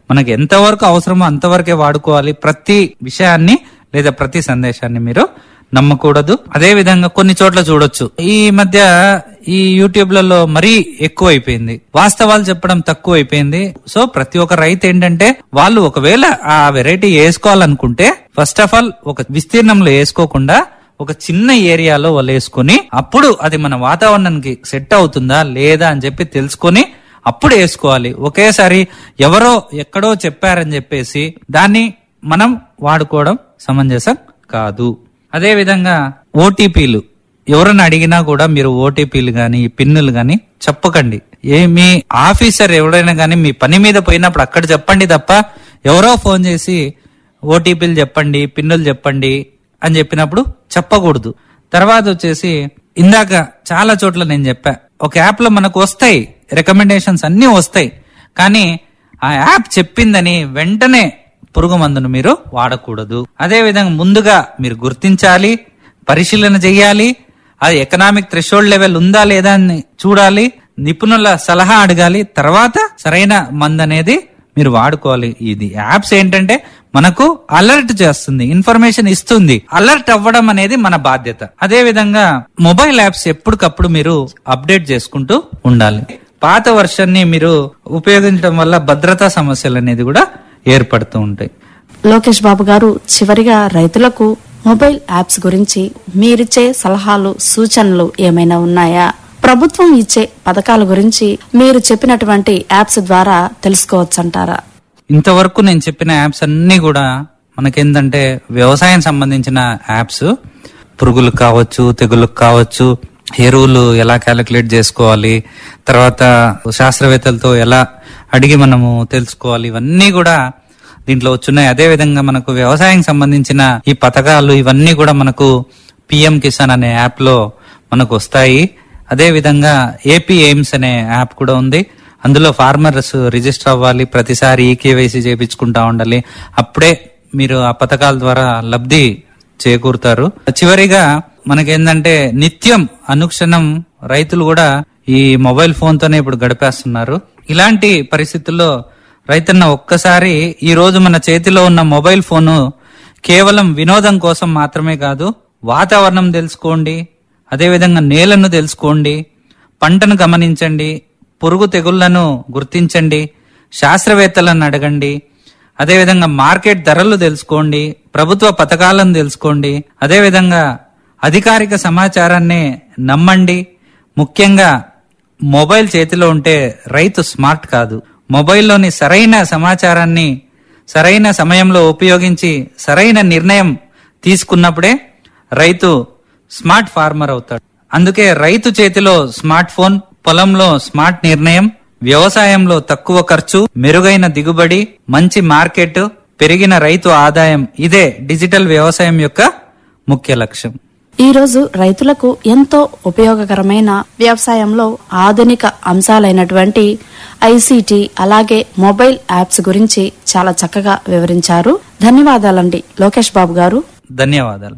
మనకి ఎంతవరకు అవసరమో అంతవరకే వాడుకోవాలి ప్రతి విషయాన్ని లేదా ప్రతి సందేశాన్ని మీరు నమ్మకూడదు అదే విధంగా కొన్ని చోట్ల చూడొచ్చు ఈ మధ్య ఈ యూట్యూబ్లలో మరీ ఎక్కువ అయిపోయింది వాస్తవాలు చెప్పడం తక్కువ అయిపోయింది సో ప్రతి ఒక్క రైతు ఏంటంటే వాళ్ళు ఒకవేళ ఆ వెరైటీ వేసుకోవాలనుకుంటే ఫస్ట్ ఆఫ్ ఆల్ ఒక విస్తీర్ణంలో వేసుకోకుండా ఒక చిన్న ఏరియాలో వాళ్ళు వేసుకుని అప్పుడు అది మన వాతావరణానికి సెట్ అవుతుందా లేదా అని చెప్పి తెలుసుకొని అప్పుడు వేసుకోవాలి ఒకేసారి ఎవరో ఎక్కడో చెప్పారని చెప్పేసి దాన్ని మనం వాడుకోవడం సమంజసం కాదు అదే విధంగా ఓటీపీలు ఎవరైనా అడిగినా కూడా మీరు ఓటీపీలు గాని పిన్నులు గాని చెప్పకండి ఏ మీ ఆఫీసర్ ఎవరైనా గాని మీ పని మీద పోయినప్పుడు అక్కడ చెప్పండి తప్ప ఎవరో ఫోన్ చేసి ఓటీపీలు చెప్పండి పిన్నులు చెప్పండి అని చెప్పినప్పుడు చెప్పకూడదు తర్వాత వచ్చేసి ఇందాక చాలా చోట్ల నేను చెప్పా ఒక యాప్ లో మనకు వస్తాయి రికమెండేషన్స్ అన్ని వస్తాయి కానీ ఆ యాప్ చెప్పిందని వెంటనే పురుగు మందును మీరు వాడకూడదు అదే విధంగా ముందుగా మీరు గుర్తించాలి పరిశీలన చేయాలి అది ఎకనామిక్ థ్రెషోల్డ్ లెవెల్ ఉందా లేదా అని చూడాలి నిపుణుల సలహా అడగాలి తర్వాత సరైన మందు అనేది మీరు వాడుకోవాలి ఇది యాప్స్ ఏంటంటే మనకు అలర్ట్ చేస్తుంది ఇన్ఫర్మేషన్ ఇస్తుంది అలర్ట్ అవ్వడం అనేది మన బాధ్యత అదే విధంగా మొబైల్ యాప్స్ ఎప్పటికప్పుడు మీరు అప్డేట్ చేసుకుంటూ ఉండాలి పాత వర్షన్ని మీరు ఉపయోగించడం వల్ల భద్రతా సమస్యలు అనేది కూడా ఏర్పడుతూ ఉంటాయి లోకేష్ బాబు గారు చివరిగా రైతులకు మొబైల్ యాప్స్ గురించి మీరిచ్చే సలహాలు సూచనలు ఏమైనా ఉన్నాయా ప్రభుత్వం ఇచ్చే పథకాల గురించి మీరు చెప్పినటువంటి యాప్స్ ద్వారా తెలుసుకోవచ్చంటారా ఇంతవరకు నేను చెప్పిన యాప్స్ అన్ని కూడా మనకేంటంటే వ్యవసాయం సంబంధించిన యాప్స్ పురుగులకు కావచ్చు తెగులకు కావచ్చు ఎరువులు ఎలా క్యాలిక్యులేట్ చేసుకోవాలి తర్వాత శాస్త్రవేత్తలతో ఎలా అడిగి మనము తెలుసుకోవాలి ఇవన్నీ కూడా దీంట్లో వచ్చున్నాయి అదే విధంగా మనకు వ్యవసాయం సంబంధించిన ఈ పథకాలు ఇవన్నీ కూడా మనకు పిఎం కిసాన్ అనే యాప్ లో మనకు వస్తాయి అదే విధంగా ఏపీ ఎయిమ్స్ అనే యాప్ కూడా ఉంది అందులో ఫార్మర్స్ రిజిస్టర్ అవ్వాలి ప్రతిసారి ఈకేవైసీ చేపించుకుంటా ఉండాలి అప్పుడే మీరు ఆ పథకాల ద్వారా లబ్ధి చేకూరుతారు చివరిగా మనకేందంటే నిత్యం అనుక్షణం రైతులు కూడా ఈ మొబైల్ ఫోన్ తోనే ఇప్పుడు గడిపేస్తున్నారు ఇలాంటి పరిస్థితుల్లో రైతన్న ఒక్కసారి ఈ రోజు మన చేతిలో ఉన్న మొబైల్ ఫోను కేవలం వినోదం కోసం మాత్రమే కాదు వాతావరణం తెలుసుకోండి అదేవిధంగా నేలను తెలుసుకోండి పంటను గమనించండి పురుగు తెగుళ్లను గుర్తించండి శాస్త్రవేత్తలను అడగండి అదేవిధంగా మార్కెట్ ధరలు తెలుసుకోండి ప్రభుత్వ పథకాలను తెలుసుకోండి అదేవిధంగా అధికారిక సమాచారాన్ని నమ్మండి ముఖ్యంగా మొబైల్ చేతిలో ఉంటే రైతు స్మార్ట్ కాదు మొబైల్లోని సరైన సమాచారాన్ని సరైన సమయంలో ఉపయోగించి సరైన నిర్ణయం తీసుకున్నప్పుడే రైతు స్మార్ట్ ఫార్మర్ అవుతాడు అందుకే రైతు చేతిలో స్మార్ట్ ఫోన్ పొలంలో స్మార్ట్ నిర్ణయం వ్యవసాయంలో తక్కువ ఖర్చు మెరుగైన దిగుబడి మంచి మార్కెట్ పెరిగిన రైతు ఆదాయం ఇదే డిజిటల్ వ్యవసాయం యొక్క ముఖ్య లక్ష్యం ఈ రోజు రైతులకు ఎంతో ఉపయోగకరమైన వ్యవసాయంలో ఆధునిక అంశాలైనటువంటి ఐసీటీ అలాగే మొబైల్ యాప్స్ గురించి చాలా చక్కగా వివరించారు ధన్యవాదాలండి లోకేష్ బాబు గారు ధన్యవాదాలు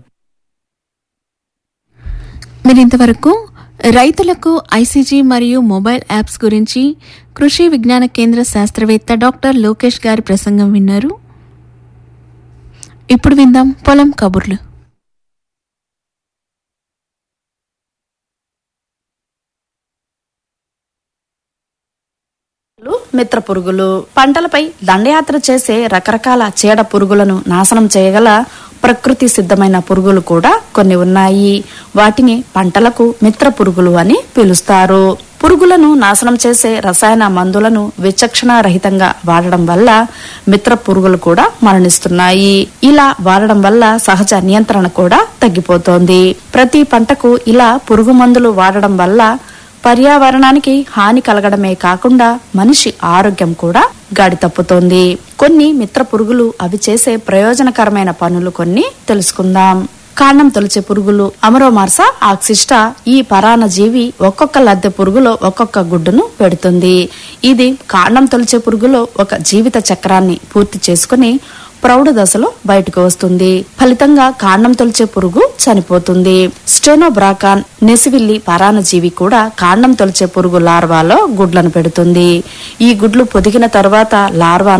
మీరు ఇంతవరకు రైతులకు ఐసీజీ మరియు మొబైల్ యాప్స్ గురించి కృషి విజ్ఞాన కేంద్ర శాస్త్రవేత్త డాక్టర్ లోకేష్ గారి ప్రసంగం విన్నారు ఇప్పుడు విందాం పొలం కబుర్లు మిత్ర పురుగులు పంటలపై దండయాత్ర చేసే రకరకాల చీడ పురుగులను నాశనం చేయగల ప్రకృతి సిద్ధమైన పురుగులు కూడా కొన్ని ఉన్నాయి వాటిని పంటలకు మిత్ర పురుగులు అని పిలుస్తారు పురుగులను నాశనం చేసే రసాయన మందులను విచక్షణ రహితంగా వాడడం వల్ల మిత్ర పురుగులు కూడా మరణిస్తున్నాయి ఇలా వాడడం వల్ల సహజ నియంత్రణ కూడా తగ్గిపోతోంది ప్రతి పంటకు ఇలా పురుగు మందులు వాడడం వల్ల పర్యావరణానికి హాని కలగడమే కాకుండా మనిషి ఆరోగ్యం కూడా గాడి తప్పుతోంది కొన్ని మిత్ర పురుగులు అవి చేసే ప్రయోజనకరమైన పనులు కొన్ని తెలుసుకుందాం కాండం తొలిచే పురుగులు అమరోమార్సా ఆక్సిస్టా ఈ పరాణ జీవి ఒక్కొక్క లద్దె పురుగులో ఒక్కొక్క గుడ్డును పెడుతుంది ఇది కాండం తొలిచే పురుగులో ఒక జీవిత చక్రాన్ని పూర్తి చేసుకుని ప్రౌఢ దశలో బయటకు వస్తుంది ఫలితంగా కాండం తొలిచే పురుగు చనిపోతుంది స్టెనోబ్రాకాన్ నెసివిల్లి పరాణజీవి కూడా కాండం తొలిచే పురుగు లార్వాలో గుడ్లను పెడుతుంది ఈ గుడ్లు పొదిగిన తర్వాత లార్వా